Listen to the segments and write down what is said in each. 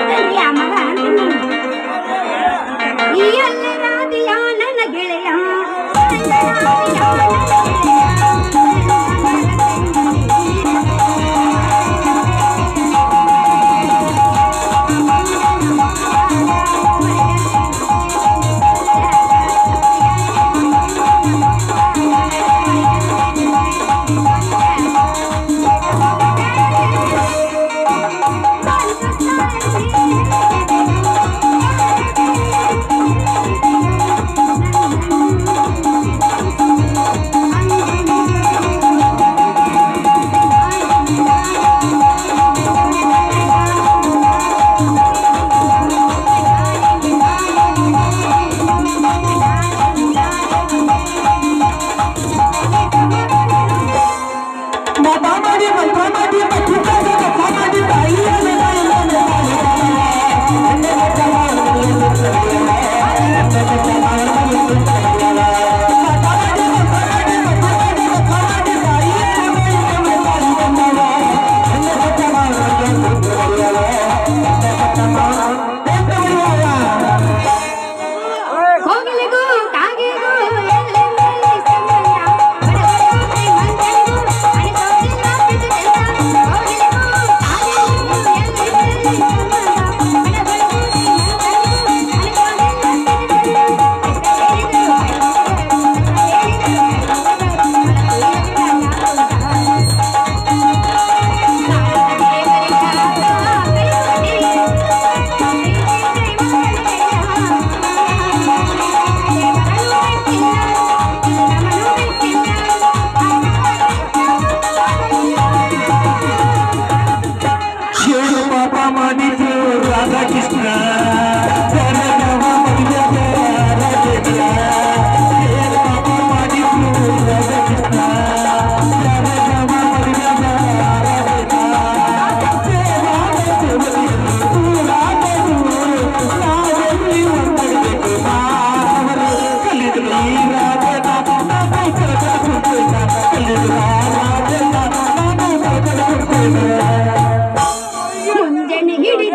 ತಂಗಿ ಆ ಮಗ ಅಂತೀನಿ ಈ ಅಲ್ಲಿ ರಾಧಿಯ ನನ್ನ ಗೆಳೆಯ ಎಲ್ಲ ರಾಧಿಯ ನನ್ನ ಹೋಗಲಿಗೂ ಕಾಗೆಗೂ ಎಲ್ಲೆಲ್ಲಿ ಸಂಬಂಧ ಬಡವರಿಗೆ ಮಂಜನಿಗೂ ಅನಿಸೋದಿಲ್ಲ ಬಿಡುದೆಲ್ಲ ಹೋಗಲಿಗೂ ಕಾಗೆಗೂ ಎಲ್ಲೆಲ್ಲಿ ಸಂಬಂಧ ಬಡವರಿಗೆ ಮಂಜನಿಗೂ ಅನಿಸೋದಿಲ್ಲ ಶಿವನು ಪಾಪ ಮಾಡಿದ್ರು ರಾಧಾಕೃಷ್ಣ ಜಗದವ ಮದುವೆಗ ರಾಧೇಂದ್ರ. ಶಿವನು ಪಾಪ ಮಾಡಿದ್ರು ರಾಧಾಕೃಷ್ಣ ಜಗದವ ಮದುವೆಗ ರಾಧೇಂದ್ರ. ದೇವಾದ ದೇವತೆಯರು ರಾಧೆಯರು, ನಾವೆಲ್ಲಿ ಒಂದಾಗಬೇಕು ಮಾನವರು. ಕಲಿದ್ರು ಈ ರಾಧೆನ, ನಾವು ಕರಕರ ಕೊಡ್ತೇವೆ. ಕಲಿದ್ರು ಆ ರಾಧೆನ, ನಾವು ಕರಕರ ಕೊಡ್ತೇವೆ. ಮುಂಜಾನೆ ಹಿಡಿದ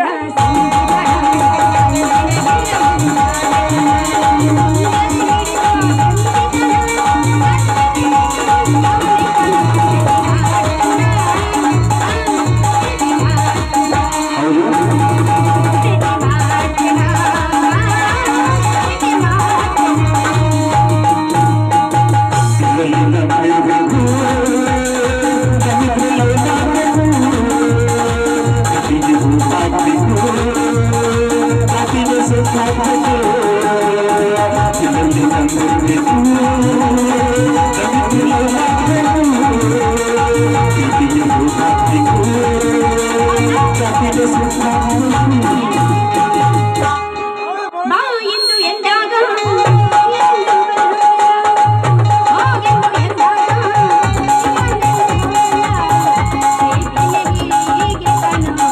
ಬಾ ಎಂದು ಎಂದಾಗ ಹೋಗೆಂದು ಎಂದಾಗ ಹೀಗೆ ಕಣ್ಣು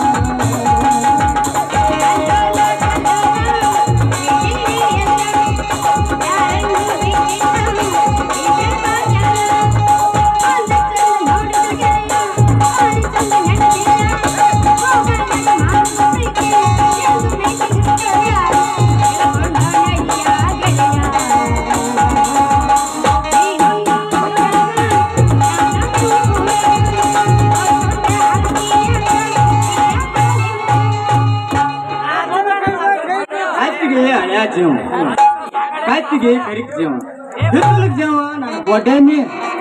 ಕಾತಿಗೆ ಹಳೆಯ ಜೀವ ಕಾತಿಗೆ ಕರಿಕ್ ಜೀವ ಹಿತ್ತಲಕ್ ಜೀವ ನನ್ನ ಗೊಡ್ಡನಿ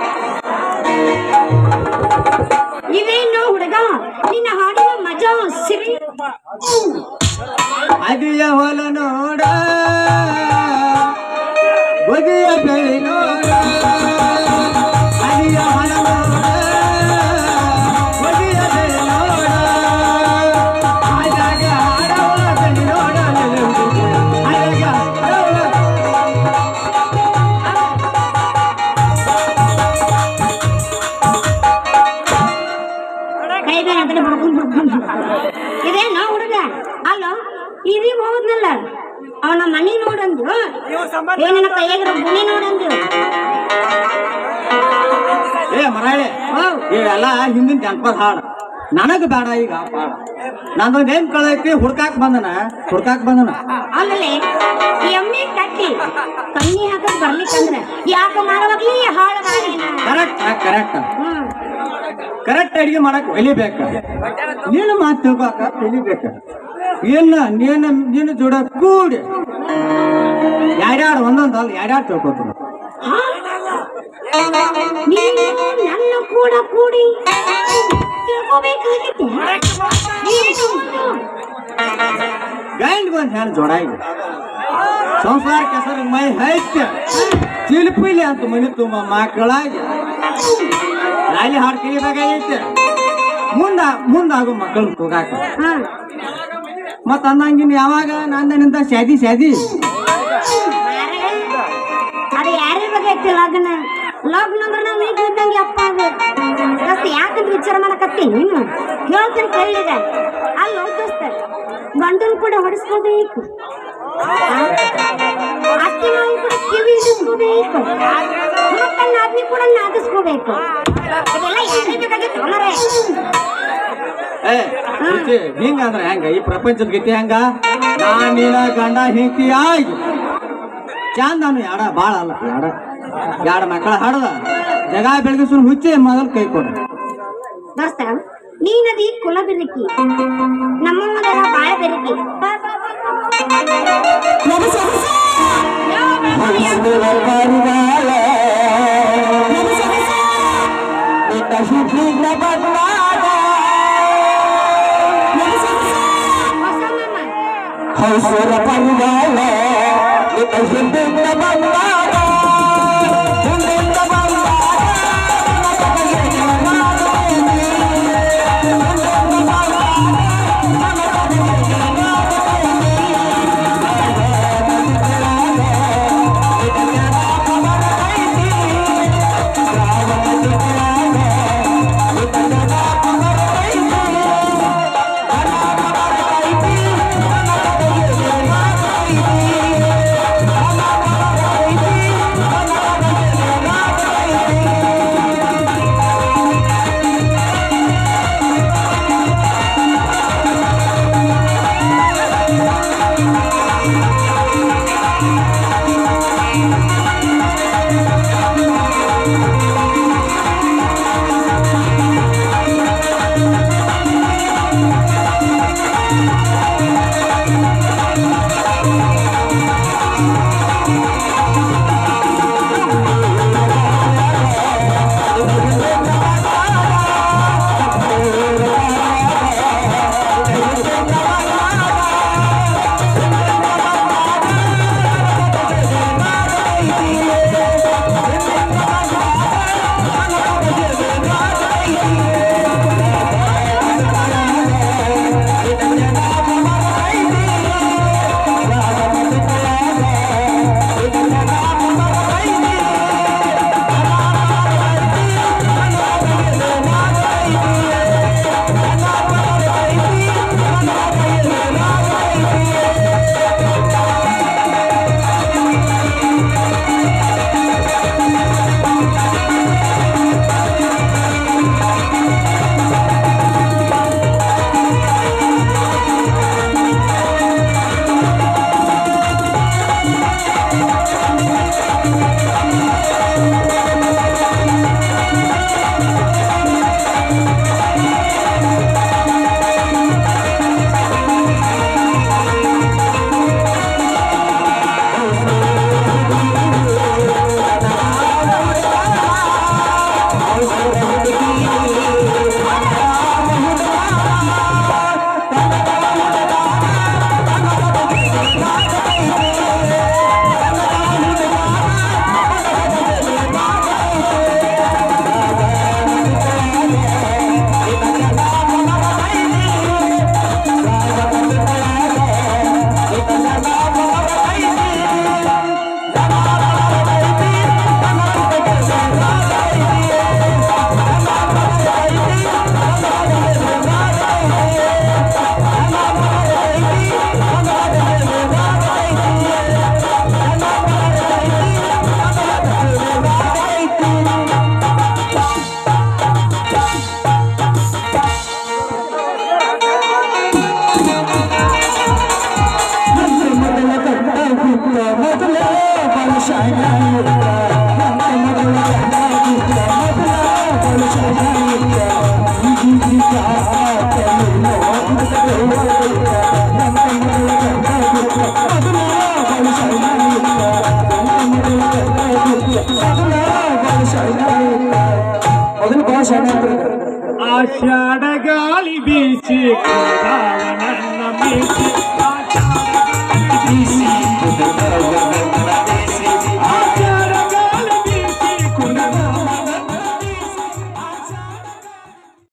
ಇದೇನು ಹುಡುಗ ನಿನ್ನ ಹಾಡಿನ ಮಜಾ ಸಿರಿ ಅದಿಯ ಹೊಲ ನೋಡ ಬದಿಯ ಬೆಳಿ ನೋಡ ಅದಿಯ ಹೊಲ ನೋಡ ಬದಿಯ ಬೆಳಿ ನೋಡ ಆದಾಗ ಹಾಡವ ಕಣ್ಣಿ ನೋಡ ಆದಾಗ ಹಾಡವ ಕೈ ಬೇರೆ ಅಂತ ಬಡ್ಕೊಂಡ್ ಬಡ್ಕೊಂಡ್ ಇದೇನು ಹುಡುಗ ಅಲ್ಲ ಇದೀಗ ಹೋದ್ನಲ್ಲ ಅವನ ಮನಿ ನೋಡಂದು ಏನ ಕೈಯಾಗಿರೋ ಗುಣಿ ನೋಡಂದು ಏ ಮರಾಳೆ ಓ ಇವೆಲ್ಲ ಹಿಂದಿನ ಜನಪದ ಹಾಡು ನನಗ ಬೇಡ ಈಗ ನಂದೊಂದ್ ಏನ್ ಕಳೈತಿ ಹುಡ್ಕಾಕ್ ಬಂದನ ಹುಡ್ಕಾಕ್ ಬಂದನ ಆಮೇಲೆ ಎಮ್ಮೆ ಕಟ್ಟಿ ಕಣ್ಣಿ ಹಾಕಕ್ ಬರ್ಲಿಕ್ಕಂದ್ರ ಯಾಕ ಮಾರವಾಗ್ಲಿ ಹಾಳ ಮಾಡೇನ ಕರೆಕ್ಟ್ ಕರೆಕ್ಟ್ ಹ್ಮ್ ಕರೆಕ್ಟ್ ಅಡಿಗೆ ಮಾಡಕ್ ಕಲಿಬೇಕ ನೀನು ಮಾತು ತಿಳ್ಕೊಕ ಕಲಿಬೇಕ ಏನ ನೀನು ನೀನು ಜೋಡ ಕೂಡಿ ಯಾರ್ಯಾರು ಒಂದೊಂದು ಅಲ್ಲ ಯಾರ್ಯಾರು ತಿಳ್ಕೊತಾರ ನೀನು ನನ್ನ ಕೂಡ ಕೂಡಿ ತಿಳ್ಕೊಬೇಕಾಗಿತ್ತು ಏನು? ಗಂಡ್ ಒಂದ್ ಹೆಣ್ಣು ಜೋಡ ಇದೆ ಸಂಸಾರ ಕೆಸರು ಮೈ ಹೈತ್ಯ ಚಿಲ್ಪಿಲಿ ಅಂತ ಮನಿ ತುಂಬ ಮಕ್ಕಳಾಗಿ ನಾಲಿ ಹಾಡು ಕಲಿಬೇಕಾಗೈತೆ ಮುಂದ ಮುಂದಾಗೋ ಮಕ್ಕಳನ್ನ ತೂಗಾಕ ಹಾ ಮತ್ತ ಅಂದಂಗಿನ್ ಯಾವಾಗ ನಂದನಿಂದ ಶಾದಿ ಶಾದಿ ಮಾರೇ, ಅದು ಯಾರೇ ಬಗ್ಗೆ ಲಗ್ನ ಲಗ್ನ ಅಂದ್ರೆ ನಾವು ಈಗ ಇದ್ದಂಗೆ ಅಪ್ಪ ಅದು ದೋಸ್ತ ಯಾಕಂತ ವಿಚಾರ ಮಾಡಕತ್ತಿ ನೀನು ಹೇಳ್ತೀನಿ ಕೇಳಿದ ಅಲ್ಲಿ ದೋಸ್ತ ಗಂಡನ್ ಕೂಡ ಹೊಡಿಸ್ಕೋಬೇಕು ಅತ್ತಿ ನಾವು ಕೂಡ ಕಿವಿ ಇಡಿಸ್ಕೋಬೇಕು ಮತ್ತೆ ನಾದ್ನಿ ಕೂಡ ನಾದಿಸ್ಕೋಬೇಕು ಇದೆಲ್ಲ ಯಾರೇ ಬೇಕಾಗಿತ್ತು ಮರೆ ಏ ಹುಚ್ಚಿ, ಹಿಂಗಂದ್ರ ಹೆಂಗ ಈ ಪ್ರಪಂಚದ ಗತಿ ಹೆಂಗ ನಾ ನೀನ ಗಂಡ ಹೆಂಡತಿ ಆಗಿ ಚಂದನು ಯಾಡ ಬಾಳ ಅಲ್ಲ ಯಾಡ ಯಾಡ ಮಕ್ಕಳ ಹಾಡದ ಜಗ ಬೆಳಗಿಸು ಹುಚ್ಚಿ ಮೊದಲು ಕೈ ಕೊಡು ದೋಸ್ತ ನೀನದಿ ಕುಲ ಬೆರಕಿ ನಮ್ಮಮ್ಮದರ ಬಾಳ ಬೆರಕಿ ಬಾ, ಬಾ, ಬಾ, ಬಾ. ಯಾವ ಬೆರಕಿ? ಹೊಸ ಮಾಮ ಹೌಸರ ಬಂಗಾಳ ಹಿಂದಿನ ಬಂಗಾಳ ಹಿಂದಿನ ಏ ಮೊದಲು ಭಾಳ ಶಾಣೆ ಆಗ್ಬಿಡ್ತಾರೆ ಆಷಾಢ ಗಾಳಿ ಬೀಸಿ ಕಾದಾವ ನನ್ನ ಮೀಸಿ